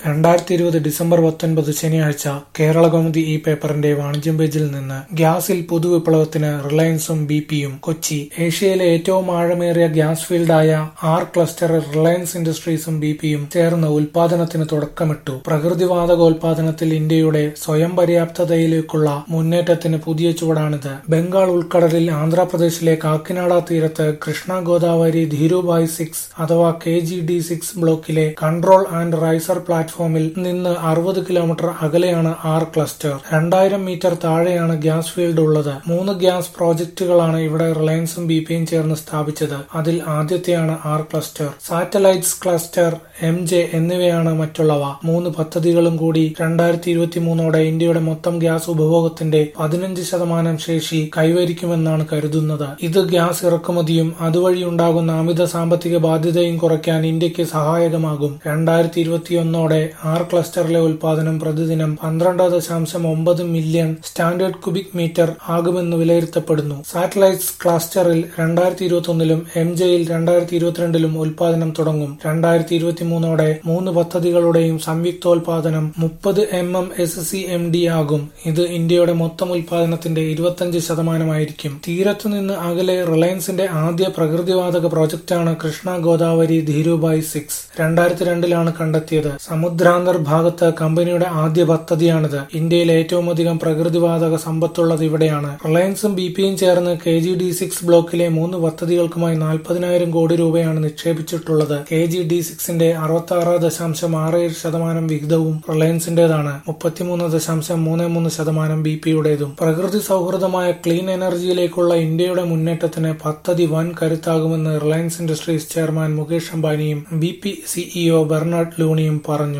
രണ്ടായിരത്തി ഇരുപത് ഡിസംബർ പത്തൊൻപത് ശനിയാഴ്ച കേരളകൗമുദി ഈ പേപ്പറിന്റെ വാണിജ്യം പേജിൽ നിന്ന് ഗ്യാസിൽ പുതുവിപ്ലവത്തിന് റിലയൻസും ബി പിയും കൊച്ചി ഏഷ്യയിലെ ഏറ്റവും ആഴമേറിയ ഗ്യാസ് ഫീൽഡായ ആർ ക്ലസ്റ്ററിൽ റിലയൻസ് ഇൻഡസ്ട്രീസും ബി പിയും ചേർന്ന് ഉൽപാദനത്തിന് തുടക്കമിട്ടു പ്രകൃതിവാതകോൽപാദനത്തിൽ ഇന്ത്യയുടെ സ്വയം പര്യാപ്തതയിലേക്കുള്ള മുന്നേറ്റത്തിന് പുതിയ ചുവടാണിത് ബംഗാൾ ഉൾക്കടലിൽ ആന്ധ്രാപ്രദേശിലെ കാക്കിനാട തീരത്ത് കൃഷ്ണ ഗോദാവരി ധീരുഭായ് സിക്സ് അഥവാ കെ ജി ഡി സിക്സ് ബ്ലോക്കിലെ കൺട്രോൾ ആൻഡ് റൈസർ പ്ലാറ്റ്ഫോമിൽ നിന്ന് അറുപത് കിലോമീറ്റർ അകലെയാണ് ആർ ക്ലസ്റ്റർ രണ്ടായിരം മീറ്റർ താഴെയാണ് ഗ്യാസ് ഫീൽഡ് ഉള്ളത് മൂന്ന് ഗ്യാസ് പ്രോജക്റ്റുകളാണ് ഇവിടെ റിലയൻസും ബി പിയും ചേർന്ന് സ്ഥാപിച്ചത് അതിൽ ആദ്യത്തെയാണ് R cluster satellites cluster M J എന്നിവയാണ് മറ്റുള്ളവ മൂന്ന് പദ്ധതികളും കൂടി രണ്ടായിരത്തി ഇരുപത്തി മൂന്നോടെ ഇന്ത്യയുടെ മൊത്തം ഗ്യാസ് ഉപഭോഗത്തിന്റെ പതിനഞ്ച് ശതമാനം ശേഷി കൈവരിക്കുമെന്നാണ് കരുതുന്നത് ഇത് ഗ്യാസ് ഇറക്കുമതിയും അതുവഴി ഉണ്ടാകുന്ന അമിത സാമ്പത്തിക ബാധ്യതയും കുറയ്ക്കാൻ ഇന്ത്യക്ക് സഹായകമാകും രണ്ടായിരത്തി ഇരുപത്തിയൊന്നോടെ ആർ ക്ലസ്റ്ററിലെ ഉൽപാദനം പ്രതിദിനം പന്ത്രണ്ട് ദശാംശം ഒമ്പത് മില്യൺ സ്റ്റാൻഡേർഡ് കുബിക് മീറ്റർ ആകുമെന്ന് വിലയിരുത്തപ്പെടുന്നു സാറ്റലൈറ്റ്സ് ക്ലസ്റ്ററിൽ രണ്ടായിരത്തി ഇരുപത്തിയൊന്നിലും എം ജെയിൽ രണ്ടായിരത്തി ഇരുപത്തിരണ്ടിലും ഉൽപാദനം തുടങ്ങും രണ്ടായിരത്തി ഇരുപത്തിമൂന്നോടെ മൂന്ന് പദ്ധതികളുടെയും സംയുക്തോൽപാദനം മുപ്പത് M M S C M D ആകും ഇത് ഇന്ത്യയുടെ മൊത്തം ഉൽപാദനത്തിന്റെ ഇരുപത്തിയഞ്ച് ശതമാനമായിരിക്കും തീരത്തുനിന്ന് അകലെ റിലയൻസിന്റെ ആദ്യ പ്രകൃതിവാതക പ്രോജക്റ്റാണ് കൃഷ്ണ ഗോദാവരി ധീരുഭായ് സിക്സ് രണ്ടായിരത്തി രണ്ടിലാണ് കണ്ടെത്തിയത് സമുദ്രാന്തർ ഭാഗത്ത് കമ്പനിയുടെ ആദ്യ പദ്ധതിയാണിത് ഇന്ത്യയിൽ ഏറ്റവും അധികം പ്രകൃതിവാതക സമ്പത്തുള്ളത് ഇവിടെയാണ് റിലയൻസും ബി പിയും ചേർന്ന് കെ ജി ഡി സിക്സ് ബ്ലോക്കിലെ മൂന്ന് പദ്ധതികൾക്കുമായി നാൽപ്പതിനായിരം കോടി രൂപയാണ് നിക്ഷേപിച്ചിട്ടുള്ളത് കെ ജി ഡി സിക്സിന്റെ അറുപത്തി ആറ് ദശാംശം ആറ് ഏഴ് ശതമാനം വിഹിതവും റിലയൻസിന്റേതാണ് മുപ്പത്തിമൂന്ന് ദശാംശം മൂന്ന് മൂന്ന് ശതമാനം ബി പിയുടേതും പ്രകൃതി സൗഹൃദമായ ക്ലീൻ എനർജിയിലേക്കുള്ള ഇന്ത്യയുടെ മുന്നേറ്റത്തിന് പദ്ധതി വൻ കരുത്താകുമെന്ന് റിലയൻസ് ഇൻഡസ്ട്രീസ് ചെയർമാൻ മുകേഷ് അംബാനിയും ബി പി സിഇഒ ബെർണാഡ് ലൂണിയും പറഞ്ഞു